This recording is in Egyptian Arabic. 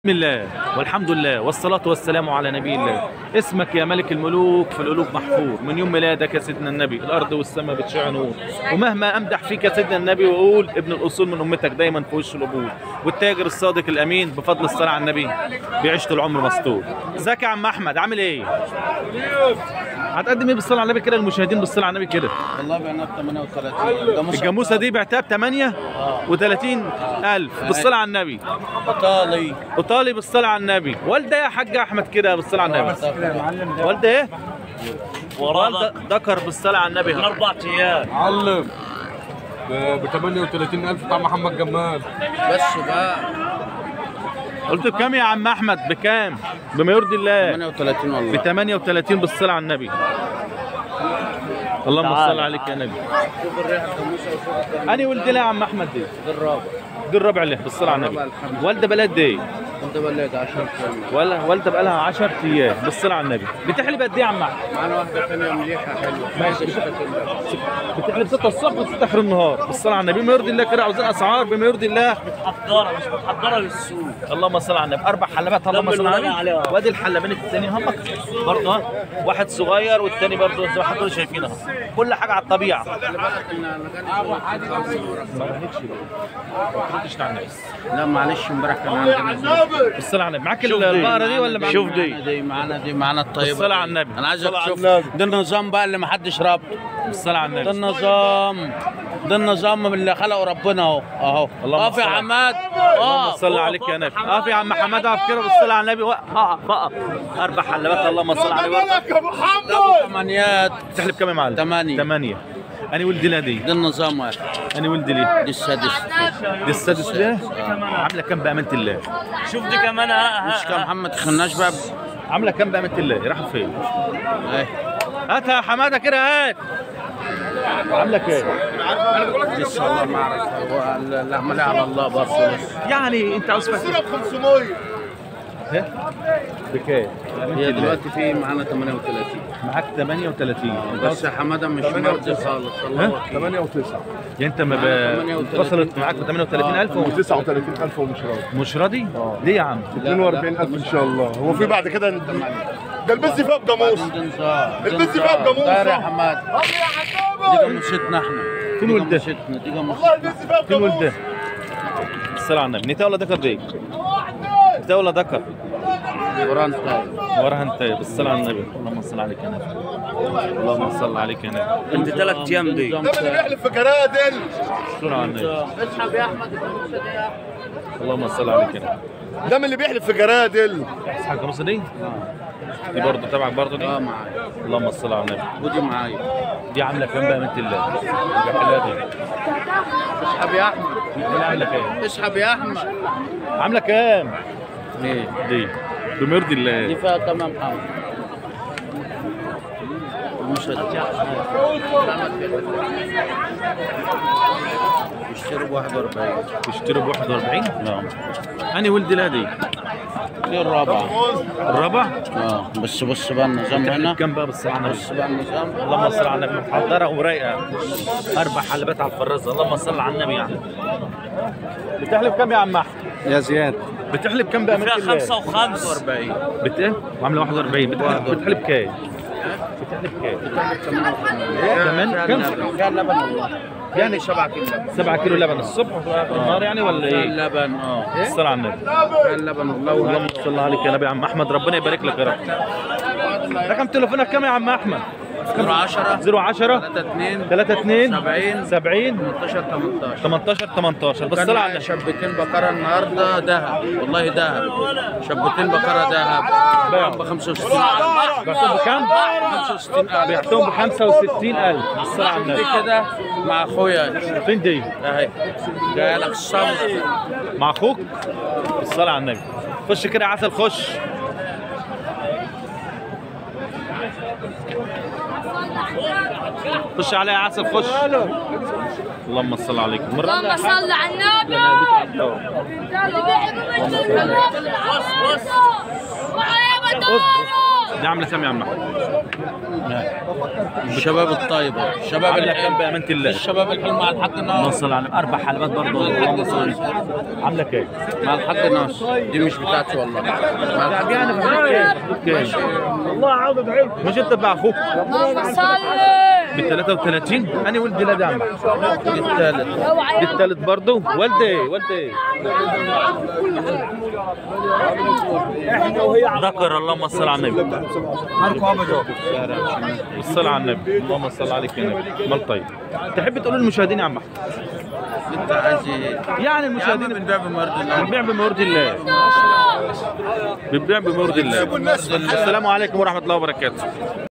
بسم الله والحمد لله والصلاة والسلام على نبي الله اسمك يا ملك الملوك في القلوب محفور من يوم ميلادك يا سيدنا النبي الأرض والسماء بتشع نور ومهما أمدح فيك يا سيدنا النبي وأقول ابن الأصول من أمتك دايما في وش القبول والتاجر الصادق الأمين بفضل الصلاة على النبي بيعيش طول العمر مستور ازيك يا عم أحمد عامل إيه؟ هتقدم ايه بالصلاة على النبي كده للمشاهدين بالصلاة على النبي كده والله بعناه 38 ده مش الجاموسة دي بعتها ب 8 و30 ألف بالصلاة على النبي ايطالي وطالب بالصلاة على النبي والدة يا حاج أحمد كده بالصلاة على النبي والدة إيه؟ والدة ذكر بالصلاة على النبي اربع ايام علم ب 38000 بتاع محمد جمال بس بقى قلت بكام يا عم أحمد بكام؟ بما يرضي الله 38 ب والله 38 بالصلاة على النبي اللهم تعال. صل عليك يا نبي شوف الريحه الجاموسه وشوف الجاموسة. أنا ولدي لا يا عم أحمد دي ده الرابع دي الرابع له بالصلاة على النبي والدة بلد دي انت بلغ 10 ايام ولا والدة بقى لها 10 أيام بالصلاة على النبي بتحلب قد إيه يا عم أحمد؟ معانا واحده ثانيه مليحه حلوه ماشي. ماشي كلها بتحلب 6 الصبح و6 آخر النهار بالصلاة على النبي بما يرضي الله كده عاوزين أسعار بما يرضي الله متحضره مش متحضره للسوق اللهم صل على النبي اربع حلبات اللهم صل على الولاد النبي عليها. وادي الحلبين الثاني هم برضه ها واحد صغير والثاني برضه زي ما حضرتك شايفين اهو كل حاجه على الطبيعه ما تردش على النبي لا معلش امبارح كان عندنا بالصلاه على النبي معاك البقره دي ولا معاك شوف دي دي معانا دي معانا الطيبه بالصلاة دي. على النبي. انا عايزك بالصلاة على تشوف ده النظام بقى اللي ما حدش رابطه بالصلاه على ده النبي النظام ده النظام اللي خلقه ربنا اهو اهو اللهم اقف يا صل على- حماد اللهم اه صل عليك يا نبي اقف يا عم حماد اقف كده بالصلاه على النبي اقف اقف اربع حلبات اللهم صل عليه ثمانيات تحلب كام يا معلم؟ تمانية. ثمانية انا ولدي لا دي ده النظام واحد انا ولدي ليه؟ دي السادس دي السادس ليه؟ عامله كام بامانه الله؟ شوف دي كمان ها مش كام محمد تخناش بقى عامله كام بامانه الله؟ راحوا فين؟ اهي هاتها يا حماده كده هات عامله كام؟ لسه والله ما اعرف هو العمليه على الله برضه لسه يعني انت عاوز فاكر ب 500 بكام؟ هي دلوقتي في معانا 38 معاك 38 بس يا حماده مش مرضي خالص الله وكيل 8 و9 يعني انت ما ب... 38. وصلت معاك ب 38000 ومش 39000 ومش راضي مش راضي؟ ليه يا عم؟ 42000 ان شاء الله هو في بعد كده ده البس فيها بجاموس ده نظام البس فيها بجاموس طاير يا حماد دي جاموستنا احنا فين دي ولده؟ جاموستنا دي جاموستنا البس فيها فين ولده؟ الصلاة على النبي نتا ولا ذكر دي؟ نتا ولا ذكر؟ قران طاير وراها انت بالصلاة على النبي اللهم صل عليك يا نبي اللهم صل عليك يا نبي انت ثلاث ايام دي ده اللي بيحلف في كرادل الصلاة على النبي اللهم صل عليك يا نبي ده من اللي بيحلف في كرادل اصحى الجاموسة دي؟ دي برضه تبعك برضه دي؟ اه معايا اللهم صل على النبي ودي معايا دي عاملة كام بقى بنت الله؟ دي حلوة دي اسحب يا احمد دي عاملة كام؟ اسحب يا احمد عاملة كام؟ ليه دي بمرضي دي الله فيها كم يا محمد مش اشتروا ب 41 تشتري ب 41 نعم أنا ولدي لا دي دي الرابعه الرابع اه بس بص بقى النظام هنا تحلب كام بقى بالصلاة على النبي؟ بص بقى النظام اللهم صل على النبي محضرة ورايقة أربع حلبات على الفرازة اللهم صل على النبي يعني بتحلب كام يا عم أحمد؟ يا زياد بتحلب كام بقى فيها خمسة وخمس 40 بت ايه؟ وعامله 41 بتحلب بتحلب كام؟ بتحلب كام؟ كمان كم؟ فيها لبن والله يعني 7 كيلو لبن 7 كيلو لبن الصبح وفي النهار يعني ولا فيها ايه؟ اللبن اه الصلاة على النبي فيها اللبن والله اللهم صل عليك يا نبي يا عم احمد ربنا يبارك لك يا رب رقم تليفونك كام يا عم احمد؟ 10 010 3 2 32 70 70 18 18 18 18 كان بالصلاة على معايا النبي شبتين بقرة النهارده ذهب والله ذهب شبتين بقرة ذهب ب 65 بعتهم بكام؟ 65 بعتهم ب 65000 بالصلاة على دي النبي كده مع اخويا فين دي؟ اهي جاي لك الصمت مع اخوك بالصلاة على النبي خش كده يا عسل خش خش عليا يا عسل خش اللهم صل عليك مرة اللهم صل على النبي اللي بيحبوا منه النبي وعيب دي عامله كام يا عم احمد؟ الشباب الطيبه الشباب عامله كام الحلم بامانه الله؟ الشباب الحلم مع الحاج اللهم ناصر صل على اربع حلقات برضه اللهم صل على النبي. عامله كام؟ مع الحاج ناصر دي مش بتاعتي والله مع الحاج يعني اوكي والله عاوز ادعي مش انت بقى اخوك ب 33 انا ولدي لا ده عم الثالث دي الثالث برضه والدي والدي ذكر اللهم صل على النبي الصلاة على النبي اللهم صل عليك يا نبي مال طيب تحب تقول للمشاهدين يا عم احمد انت عايز ايه؟ يعني يا عم المشاهدين بنبيع بمرض الله بنبيع بمرض الله بنبيع بمرض الله السلام عليكم ورحمة الله وبركاته